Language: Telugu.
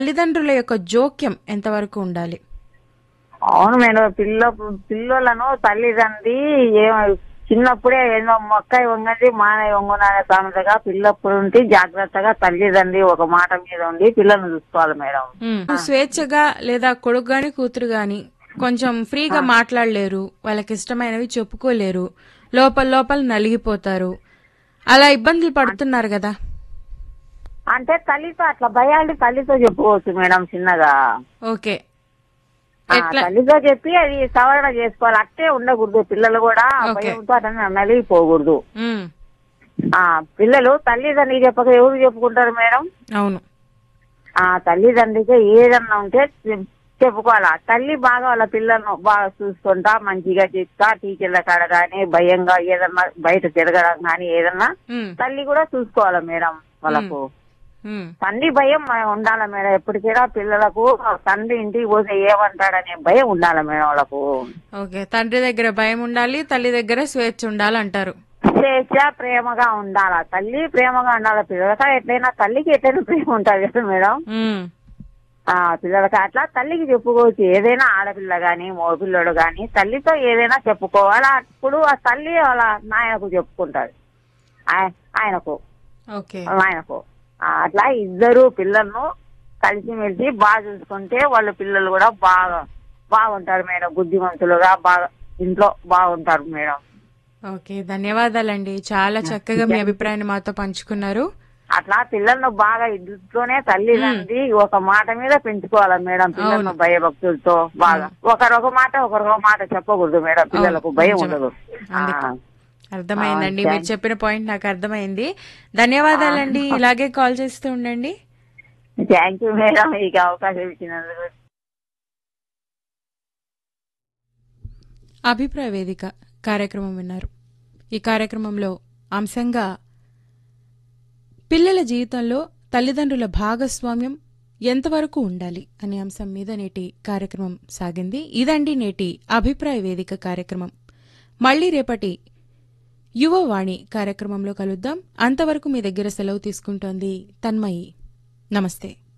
తల్లిదండ్రుల యొక్క జోక్యం ఎంతవరకు ఉండాలి అవును మేడం పిల్ల పిల్లలను తల్లిదండ్రి ఏమ చిన్నప్పుడే ఏదో మొక్క వంగది మానవ వంగున అనే సామెతగా పిల్లప్పుడు ఉండి జాగ్రత్తగా తల్లిదండ్రి ఒక మాట మీద ఉండి పిల్లల్ని చూసుకోవాలి మేడం ఉమ్. స్వేచ్ఛగా లేదా కొడుకు గాని కూతురు గాని కొంచెం ఫ్రీగా మాట్లాడలేరు వాళ్ళకి ఇష్టమైనవి చెప్పుకోలేరు లోపల లోపల నలిగిపోతారు అలా ఇబ్బందులు పడుతున్నారు కదా అంటే తల్లితో అట్లా భయాలు తల్లితో చెప్పుకోవచ్చు మేడం చిన్నగా ఓకే ఆ, ఎట్లా తల్లితో చెప్పి అది సవరణ చేసుకోవాలి అట్టే ఉండకూడదు పిల్లలు కూడా ఆ ఓకే. భయంతో అట్లా నలిగిపోకూడదు ఉమ్. ఆ పిల్లలు తల్లిదండ్రి చెప్పక ఎవరు చెప్పుకుంటారు మేడం అవును ఆ తల్లిదండ్రికి ఏదన్నా ఉంటే చెప్- చెప్పుకోవాలా తల్లి బాగా వాళ్ళ పిల్లలను బాగా చూసుకుంటా మంచిగా చెప్తా టీచర్ల కాడ కానీ భయంగా ఏదన్నా బయట తిరగడం కానీ ఏదన్నా ఉమ్. తల్లి కూడా చూసుకోవాలా మేడం వాళ్ళకు ఉమ్. తండ్రి భయం మ- ఉండాలి మేడం ఎప్పటికైనా పిల్లలకు తండ్రి ఇంటికి పోతే ఏమంటాడనే భయం ఉండాలి మేడం వాళ్ళకు ఓకే తండ్రి దగ్గర భయం ఉండాలి తల్లి దగ్గర స్వేచ్ఛ ఉండాలి అంటారు స్వేచ్ఛ ప్రేమగా ఉండాలా తల్లి ప్రేమగా ఉండాలి పిల్లలకి ఎట్లయినా తల్లికి ఎట్లయినా ప్రేమ ఉంటుంది కదా మేడం ఉమ్. ఆ పిల్లలకి అట్లా తల్లికి చెప్పుకోవచ్చు ఏదైనా ఆడపిల్ల గాని మగపిల్లడు గాని తల్లితో ఏదైనా చెప్పుకోవాలి అప్పుడు ఆ తల్లి వాళ్ళ నాయనకు చెప్పుకుంటాడు ఆయ- ఆయనకు ఓకే ఆయనకు ఆ, అట్లా ఇద్దరు పిల్లలను కలిసిమెలిసి బాగా చూసుకుంటే వాళ్ళ పిల్లలు కూడా బాగా బాగుంటారు మేడం బుద్ధిమంతులుగా బాగా ఇంట్లో బాగుంటారు మేడం ఓకే ధన్యవాదాలండి చాలా చక్కగా మీ అభిప్రాయాన్ని మాతో పంచుకున్నారు అట్లా పిల్లలను బాగా ఇంట్లోనే తల్లిదండ్రి ఒక మాట మీద పెంచుకోవాలి మేడం పిల్లలను భయభక్తులతో బాగా ఒకరు ఒక మాట ఒకరు ఒక మాట చెప్పకూడదు మేడం పిల్లలకు భయం నిజమే. ఉండదు అందుకే. ఆ. అర్థమైందండి మీరు చెప్పిన పాయింట్ నాకు అర్థమైంది ధన్యవాదాలండి ఇలాగే కాల్ చేస్తూ ఉండండి థ్యాంక్ యూ మేడం ఈ అవకాశం ఇచ్చినందుకు అభిప్రాయ వేదిక కార్యక్రమం విన్నారు ఈ కార్యక్రమంలో అంశంగా పిల్లల జీవితంలో తల్లిదండ్రుల భాగస్వామ్యం ఎంతవరకు ఉండాలి అనే అంశం మీద నేటి కార్యక్రమం సాగింది ఇదండి నేటి అభిప్రాయ వేదిక కార్యక్రమం మళ్ళీ రేపటి యువవాణి కార్యక్రమంలో కలుద్దాం అంతవరకు మీ దగ్గర సెలవు తీసుకుంటోంది తన్మయి నమస్తే